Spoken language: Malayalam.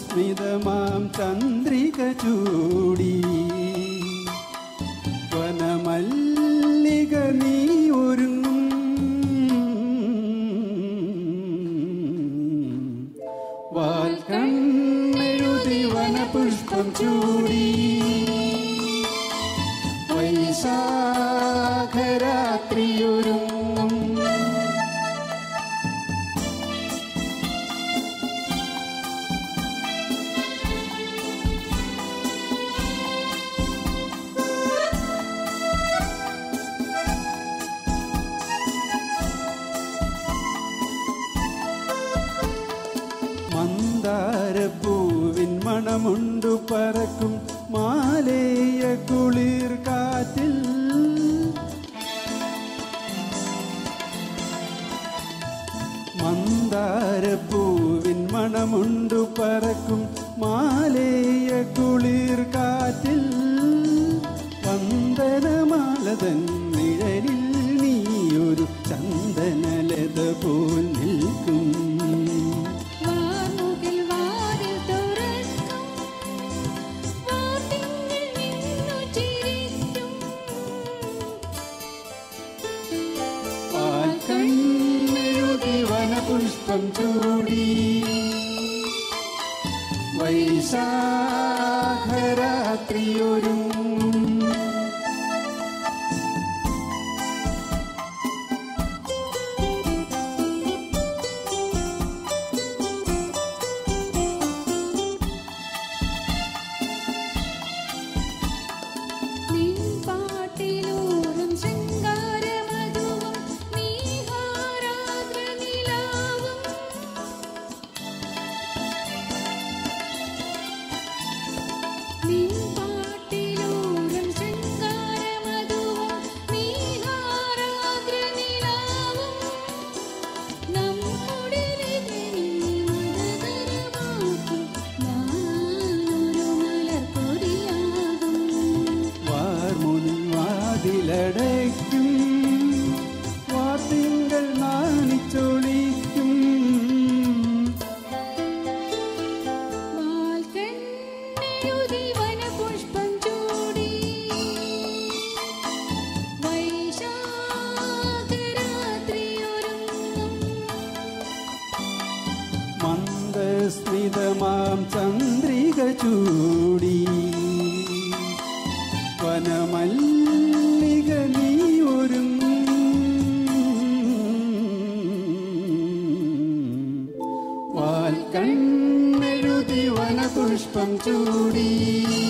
മന്ദസ്മിതമാം ചന്ദ്രിക ചൂടി വനമല്ലിക നീ ഒരുങ്ങും വാൽക്കണ്ണെഴുതി വനപുഷ്പം ചൂടി വൈശാഖരാത്രിയൊരുങ്ങും മന്ദാരപ്പൂവിൻ മണമുണ്ടു പറക്കും മാലേയ കുളിർ കാറ്റിൽ മന്ദാരപ്പൂവിൻ മണമുണ്ടു പറക്കും മാലേയ കുളിർ കാറ്റിൽ വന്ദനമാലതൻ നിഴലിൽ നീയൊരു ചന്ദനലത പോൽ നിൽക്കും വാർമുകിൽ വാതിൽ തുറക്കും വാർത്തിങ്കൾ നിന്നു ചിരിക്കും പാൽക്കണ്ണെഴുതി വനപുഷ്പം ചൂടി വൈശാഖരാത്രിയൊരുങ്ങും നിൻ പാട്ടിലൂറും ശൃംഗാരമധുവും നീഹാരാദ്ര നിലാവും നിൻ പാട്ടിലൂറും ശൃംഗാരമധുവും നീഹാരാദ്ര നിലാവും നമ്മുടെ രജനി മതകരമാക്കും ഞാനൊരു മലർക്കൊടിയാകും വാർമുനിൽ വാതിലടയ്ക്കും വാർത്തിങ്കൾ നാണിച്ചൊളിക്കും വാൽക്കണ്ണെഴുതി വനപുഷ്പം ചൂടി വൈശാഖരാത്രിയൊരുങ്ങും മന്ദസ്മിതമാം ചന്ദ്രിക ചൂടി വനമല്ലിക നീ ഒരുങ്ങും വാൽക്കണ്ണെഴുതി വനപുഷ്പം ചൂടി